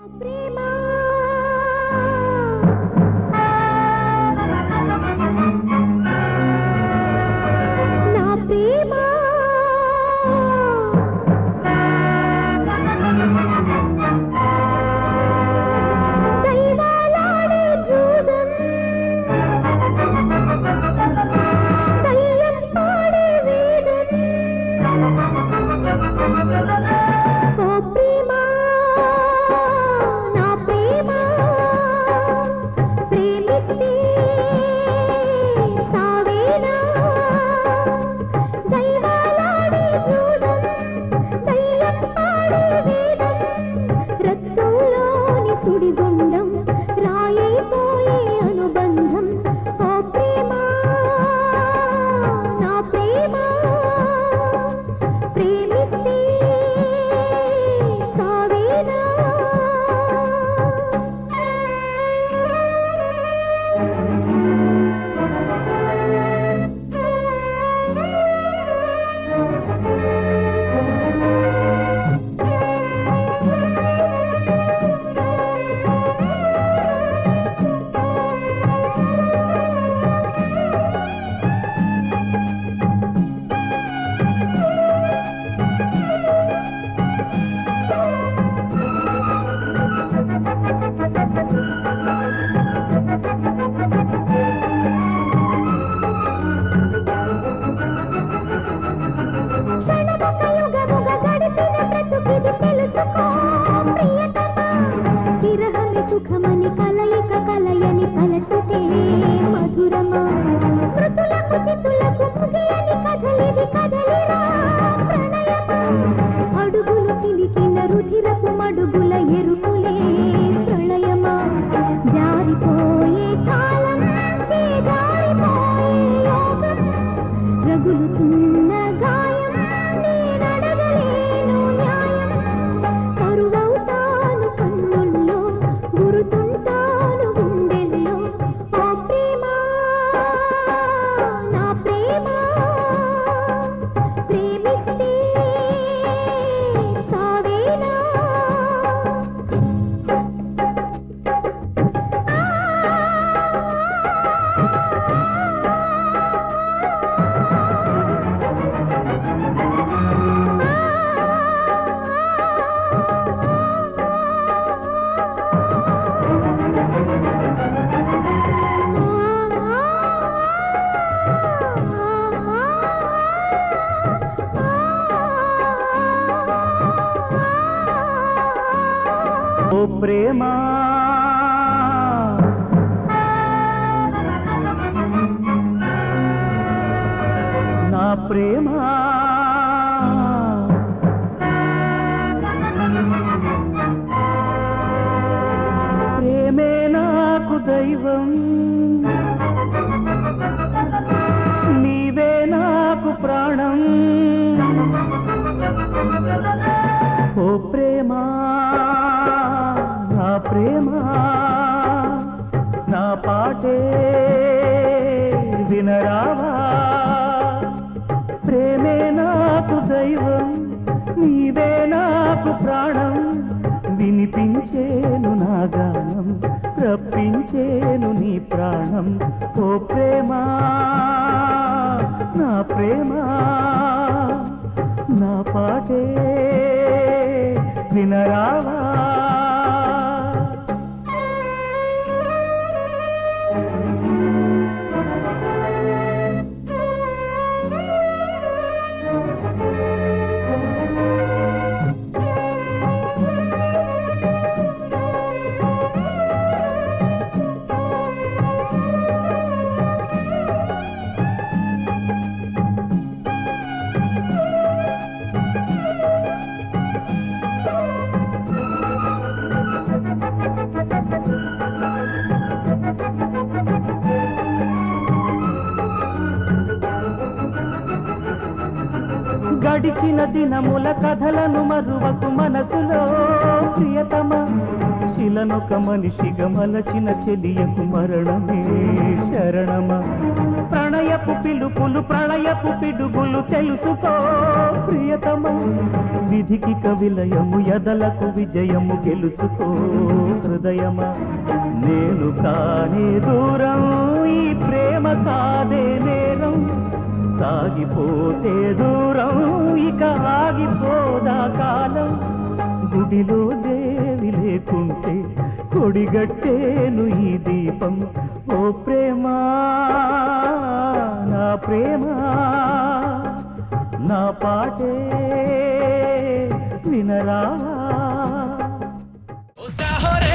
నా ప్రేమ దైవాలాడే జూదం దయ్యం పాడే వేదం ఓ ప్రేమ నా ప్రేమ ప్రేమిస్తే సావేనా దైవాలాడే జూదం దయ్యం పాడే వేదం రక్తంలోని సుడిగుండం రాయైపోయే అనుబంధం ఓ ప్రేమ నా ప్రేమ ప్రేమిస్తే సావేనా క్షణమొక యుగముగ గడిపిన బ్రతుకిది తెలుసుకో ప్రియతమా విరహమి సుఖమని కలయిక కలయని తలచితే మధురమా మృతులకు చితులకు ముగియని కథలిది కదలిరా ప్రణయమా అడుగులు చిలికిన రుధిరపు మడుగుల ఎరుపులే ప్రళయమా జారిపోయే కాలం చేజారిపోయే యోగం రగులుతున్న గాయం నేనడగలేను న్యాయం కరువవుతాను కన్నుల్లో గురుతుంటాను గుండెల్లో ఓ ప్రేమ నా ప్రేమ ప్రేమిస్తే సావేనా ఓ ప్రేమ నా ప్రేమ ప్రేమే నాకు దైవం నీవే నాకు ప్రాణం ఓ ప్రేమ నా ప్రేమ నా పాటే వినరావా ప్రేమే నాకు దైవం నీవే నాకు ప్రాణం వినిపించేను నా గానం రప్పించేను నీ ప్రాణం ఓ ప్రేమ నా ప్రేమ నా పాటే వినరావా గడిచిన దినముల కథలను మరువకు మనసులో ప్రియతమ శిలనొక మనిషిగా మలచిన చెలియకు మరణమే శరణమ ప్రణయ ప్రణయపు పిలుపులు ప్రళయపు పిడుగులు తెలుసుకో ప్రియతమా విధికి కవిలయము ఎదలకు విజయము గెలుచుకో హృదయమా నేను కానే దూరం ఈ ప్రేమ కాదే నేరం సాగిపోతే దూరం ఇక ఆగిపోదా కాలం గుడిలో దేవి లేకుంటే కొడిగట్టేను ఈ దీపం ఓ ప్రేమ నా ప్రేమ నా పాటే వినరా O Zahora